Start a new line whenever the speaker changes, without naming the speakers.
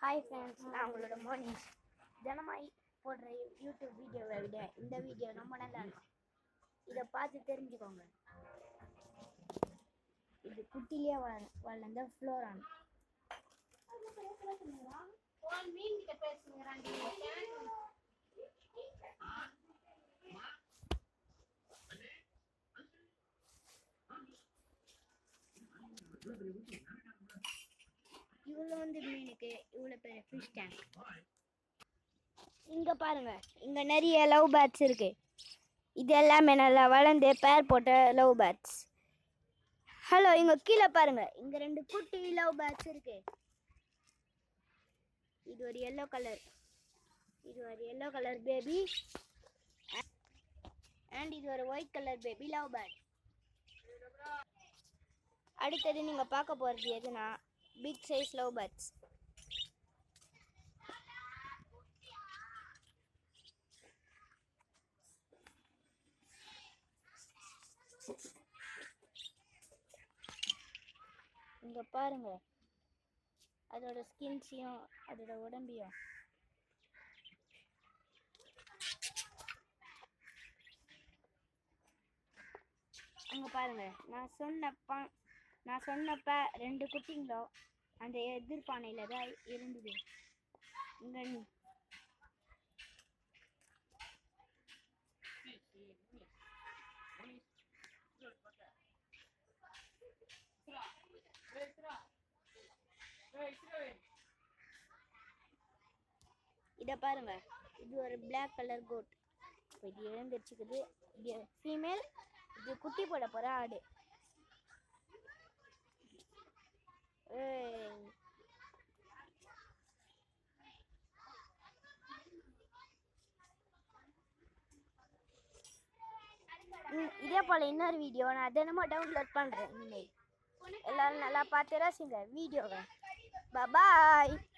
Hi friends நான் உங்களோட மோனிஷ் தினமாய் போடுற யூடியூப் வீடியோவை விட இந்த வீடியோ ரொம்ப நல்லா இருக்கும் இதை பார்த்து தெரிஞ்சுக்கோங்க இது குட்டிலேயே வள வளர்ந்த ஃப்ளோரான் இவ்வளோ வந்து மீனுக்கு இவ்வளோ பெரிய ஃபிஷ் டேங்க் இங்கே பாருங்க இங்கே நிறைய லவ் பேர்ட்ஸ் இருக்கு இது எல்லாமே நல்லா வளர்ந்து பேர் போட்ட லவ் பேர்ட்ஸ் ஹலோ இங்கே கீழே பாருங்க இங்கே ரெண்டு குட்டி லவ் பேர்ட்ஸ் இருக்கு இது ஒரு எல்லோ கலர் இது ஒரு எல்லோ கலர் பேபி அண்ட் இது ஒரு white colour baby love bird அடுத்தது நீங்கள் பார்க்க போகிறது எதுனா பிக் சைஸ் லவ் பேர்ட்ஸ் இங்க பாருங்க அதோட ஸ்கின்ஸையும் அதோட உடம்பையும் அங்க பாருங்க நான் சொன்னப்ப நான் சொன்னப்ப ரெண்டு குட்டிங்களோ அந்த எதிர்பானையில தான் இருந்தது இங்க இதை பாருங்க இது ஒரு பிளாக் கலர் கோட் இப்போ இது எழுந்திரிச்சுக்குது இது ஃபீமேல் இது குட்டி போட போகிற ஆடு ஏய். ம், இதே போல் இன்னொரு வீடியோ நான் தினமும் டவுன்லோட் பண்ணுறேன் இனிமேல் எல்லாரும் நல்லா பார்த்து ரசிங்க வீடியோவை பாய்